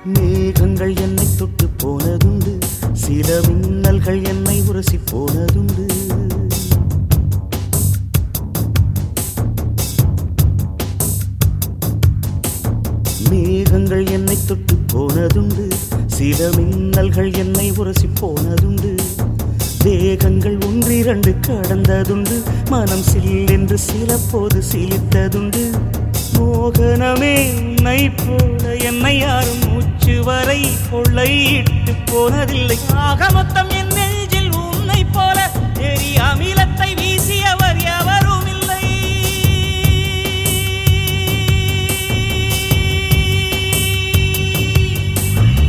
மேகங்கள் என்னை தொட்டு போனதுண்டு சில மின்னல்கள் என்னை உரசி போனதுண்டு மேகங்கள் என்னை தொட்டு போனதுண்டு சில மின்னல்கள் என்னை உரசி போனதுண்டு தேகங்கள் ஒன்றிரண்டு கடந்ததுண்டு மனம் சில்லென்று சில போது சிலித்ததுண்டு மோகனமே உன்னை போல என்னை யாரும் மூச்சு வரை கொள்ளையிட்டு போனதில்லை ஆக மொத்தம்